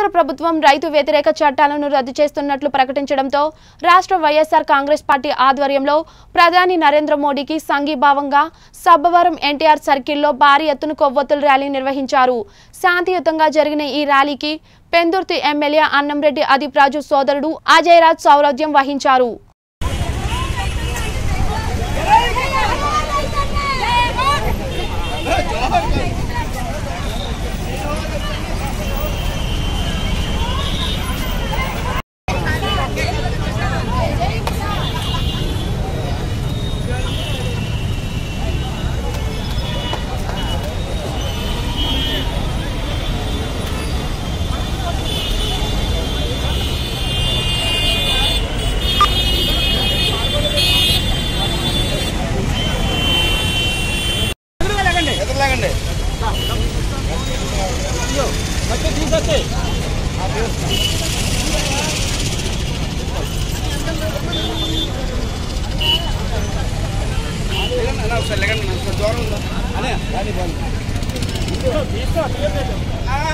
కేంద్ర ప్రభుత్వం రైతు వ్యతిరేక చట్టాలను రద్దు చేస్తున్నట్లు ప్రకటించడంతో రాష్ట్ర వైఎస్ఆర్ కాంగ్రెస్ పార్టీ ఆధ్వర్యంలో ప్రధాని నరేంద్ర మోడీకి సంఘీభావంగా సబ్బవరం ఎన్టీఆర్ సర్కిల్లో భారీ ఎత్తున కొవ్వొత్తుల ర్యాలీ నిర్వహించారు శాంతియుతంగా జరిగిన ఈ ర్యాలీకి పెందుర్తి ఎమ్మెల్యే అన్నంరెడ్డి అదీప్ రాజు సోదరుడు అజయ్ రాజ్ సౌరథ్యం వహించారు ఎదురులాగండి అలా ఒకసారి లెగండి నా కొంచెం దూరం ఉందా? అనే రాని బాగుంది ఆ.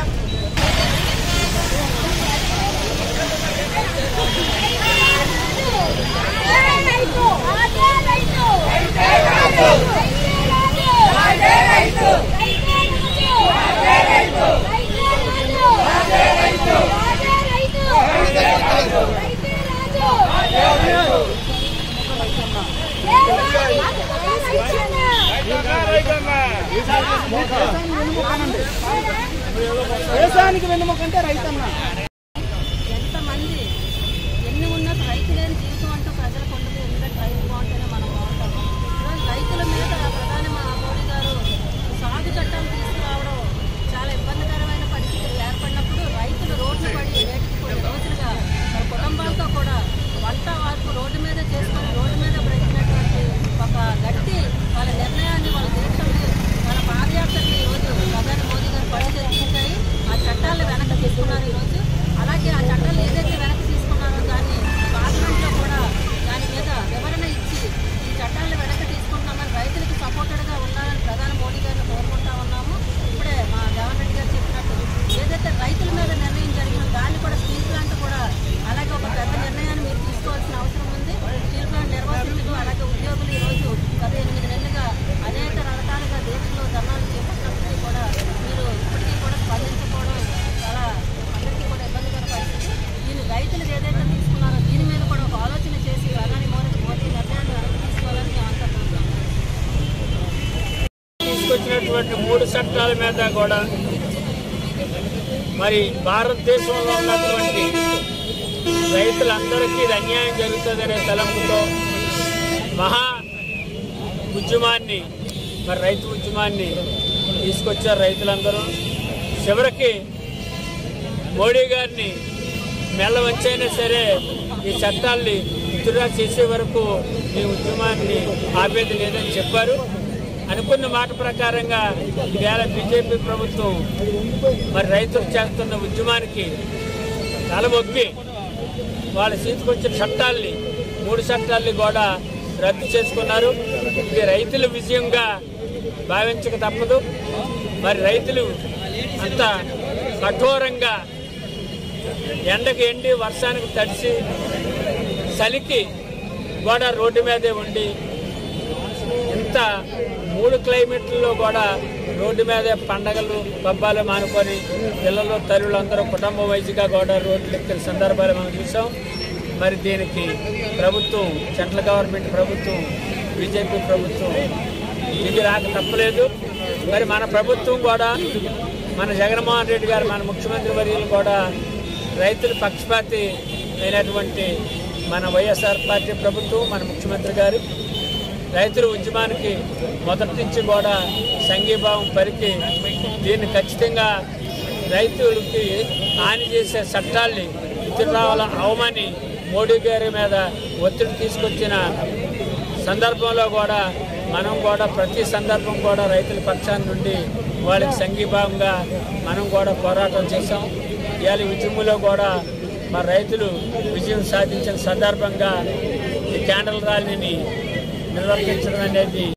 దేశానికి వెన్నుముకంటే రైతన్న ఎంతమంది ఎన్ని ఉన్న రైతు లేని జీవితం అంటూ ప్రజలకు ఉండదు ఎందుకంటే రైతు బాగుంటేనే మనం బాగుంటాము ఈరోజు రైతుల మీద ప్రధాని మా మోడీ గారు సాగు చట్టాలు తీసుకురావడం చాలా ఇబ్బందికరమైన పరిస్థితులు ఏర్పడినప్పుడు రైతులు రోడ్డు పడి నేటికి కొన్ని రోజులుగా వాళ్ళ కుటుంబాలతో కూడా వంట వార్పు రోడ్డు మీద చేసుకొని రోడ్డు మీద బ్రతికినటువంటి ఒక గట్టి వాళ్ళ నిర్ణయాన్ని వాళ్ళ దీక్షల్ని వాళ్ళ పాదయాత్రని ఈరోజు ప్రధాని మోదీ గారు పడి తెచ్చించాయి ఆ చట్టాలు వెనక్కి తీసుకున్నారు ఈరోజు అలాగే ఆ చట్టాలు ఏదైతే వెనక్కి తీసుకున్నారో దాన్ని పార్లమెంట్లో కూడా దాని మీద వివరణ ఇచ్చి ఈ చట్టాలను వెనక్కి తీసుకుంటున్నామని రైతులకు సపోర్టెడ్గా ఉండాలని ప్రధాని మోడీ గారిని కోరుకుంటా ఉన్నాము ఇప్పుడే మా జగన్ రెడ్డి గారు చెప్పినట్టు ఏదైతే రైతుల మీద నిర్ణయం జరిగిందో దాన్ని కూడా స్టీల్ ప్లాంట్ కూడా అలాగే ఒక పెద్ద నిర్ణయాన్ని మీరు తీసుకోవాల్సిన అవసరం ఉంది స్టీల్ ప్లాంట్ నిర్వాసితులు అలాగే ఉద్యోగులు ఈరోజు గత ఎనిమిది నెలలుగా అనేక రకాలుగా దీక్షలు ధర్నాలు చేపట్టినప్పటికీ కూడా మీరు ఇప్పటికీ కూడా స్పందించకపోవడం చాలా అందరికీ కూడా ఇబ్బందికర పరిస్థితి దీని రైతులకు ఏదైతే తీసుకున్నారో దీని మీద కూడా ఒక ఆలోచన చేసి ప్రధాని మోదీ మోదీ నిర్ణయాన్ని వెనక్కి తీసుకోవాలని మేమంతా కోరుతున్నాం తీసుకొచ్చినటువంటి మూడు చట్టాల మీద కూడా మరి భారతదేశంలో ఉన్నటువంటి రైతులందరికీ ఇది అన్యాయం జరుగుతుందనే తలంపుతో మహా ఉద్యమాన్ని మరి రైతు ఉద్యమాన్ని తీసుకొచ్చారు రైతులందరూ చివరికి మోడీ గారిని మెల్ల వంచైనా సరే ఈ చట్టాల్ని విత్డ్రా చేసే వరకు ఈ ఉద్యమాన్ని ఆపేది లేదని చెప్పారు అనుకున్న మాట ప్రకారంగా ఈవేళ బీజేపీ ప్రభుత్వం మరి రైతులు చేస్తున్న ఉద్యమానికి తలబొక్కి వాళ్ళ తీసుకొచ్చిన చట్టాల్ని మూడు చట్టాల్ని కూడా రద్దు చేసుకున్నారు ఇది రైతుల విజయంగా భావించక తప్పదు మరి రైతులు అంత కఠోరంగా ఎండకి ఎండి వర్షానికి తడిసి చలికి కూడా రోడ్డు మీదే ఉండి ఇంత మూడు క్లైమేట్లలో కూడా రోడ్డు మీదే పండగలు పబ్బాలు మానుకొని పిల్లలు తల్లులు అందరూ కుటుంబ వైద్యగా కూడా రోడ్లు ఎక్కిన సందర్భాలు మనం చూసాం మరి దీనికి ప్రభుత్వం సెంట్రల్ గవర్నమెంట్ ప్రభుత్వం బీజేపీ ప్రభుత్వం ఇది రాక తప్పలేదు మరి మన ప్రభుత్వం కూడా మన జగన్మోహన్ రెడ్డి గారు మన ముఖ్యమంత్రి వర్యులు కూడా రైతుల పక్షపాతి అయినటువంటి మన వైఎస్ఆర్ పార్టీ ప్రభుత్వం మన ముఖ్యమంత్రి గారు రైతుల ఉద్యమానికి మొదటి నుంచి కూడా సంఘీభావం పరికి దీన్ని ఖచ్చితంగా రైతులకి హాని చేసే చట్టాల్ని విత్డ్రావల అవమని మోడీ గారి మీద ఒత్తిడి తీసుకొచ్చిన సందర్భంలో కూడా మనం కూడా ప్రతి సందర్భం కూడా రైతుల పక్షాన నుండి వాళ్ళకి సంఘీభావంగా మనం కూడా పోరాటం చేశాం ఇవాళ ఈ ఉద్యమంలో కూడా మా రైతులు విజయం సాధించిన సందర్భంగా ఈ క్యాండల్ ర్యాలీని నిర్వర్తించడం అనేది